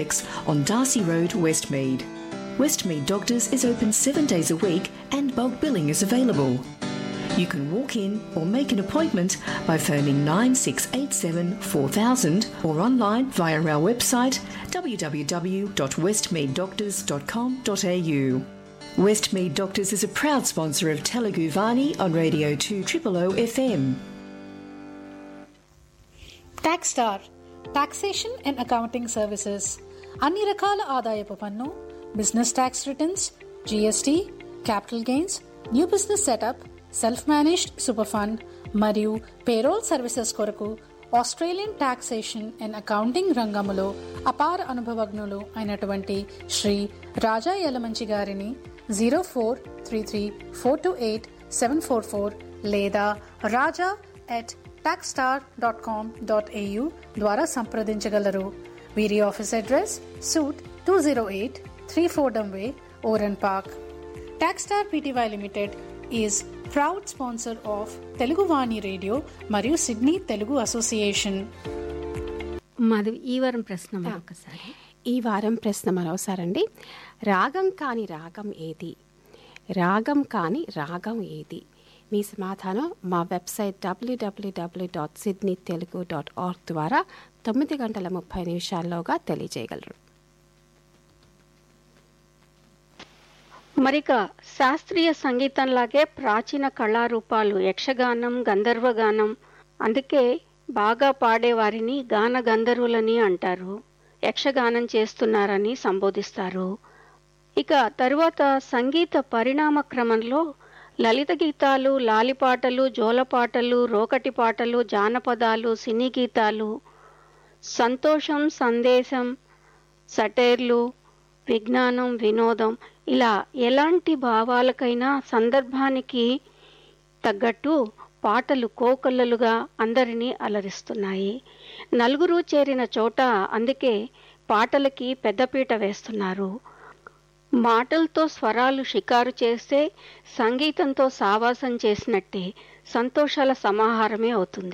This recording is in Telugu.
on Darcy Road, Westmead. Westmead Doctors is open seven days a week and bulk billing is available. You can walk in or make an appointment by phoning 9687 4000 or online via our website www.westmeaddoctors.com.au. Westmead Doctors is a proud sponsor of Telugu Vani on Radio 2 O FM. Tax star taxation and accounting services అన్ని రకాల ఆదాయపు పన్ను business tax returns GST capital gains new business setup self managed super fund మరియు పేరోల్ సర్వీసెస్ కొరకు ఆస్ట్రేలియన్ టాక్సేషన్ అండ్ అకౌంటింగ్ రంగములో అపార అనుభవజ్ఞులు అయినటువంటి శ్రీ రాజా యలమంచి గారిని zero four three three four two eight seven four four లేదా Raja at taxstar dot com dot A U ద్వారా సంప్రదించగలరు వీరి office address suite two zero eight three four way Oran park taxstar P T Y limited is proud sponsor of Telugu Vani radio మరియు సిడ్నీ తెలుగు అసోసియేషన్ మాధవి ఈ వారం ప్రశ్న మరొకసారి ఈ వారం ప్రశ్న మరోసారండి రాగం కాని రాగం ఏది రాగం కాని రాగం ఏది మీ సమాధానం మా website W W W dot Sydney Telugu dot org ద్వారా తొమ్మిది గంటల ముప్పై నిమిషాల్లోగా తెలియజేయగలరు మరిక శాస్త్రీయ సంగీతంలాగే ప్రాచీన కళారూపాలు యక్షగానం గంధర్వగానం అందుకే బాగా పాడేవారిని గాన గంధర్వులని అంటారు యక్షగానం చేస్తున్నారని సంబోధిస్తారు ఇక తరువాత సంగీత పరిణామ క్రమంలో లలిత గీతాలు లాలిపాటలు జోలపాటలు రోకటి పాటలు జానపదాలు సినీ గీతాలు సంతోషం సందేశం సటైర్లు విజ్ఞానం వినోదం ఇలా ఎలాంటి భావాలకైనా సందర్భానికి తగ్గట్టు పాటలు కోకొల్లలుగా అందరినీ అలరిస్తున్నాయి నలుగురు చేరిన చోట అందుకే పాటలకి పెద్దపీట వేస్తున్నారు మాటలతో స్వరాలు షికారు చేస్తే సంగీతంతో సావాసం చేసినట్టే సంతోషాల సమాహారమే అవుతుంది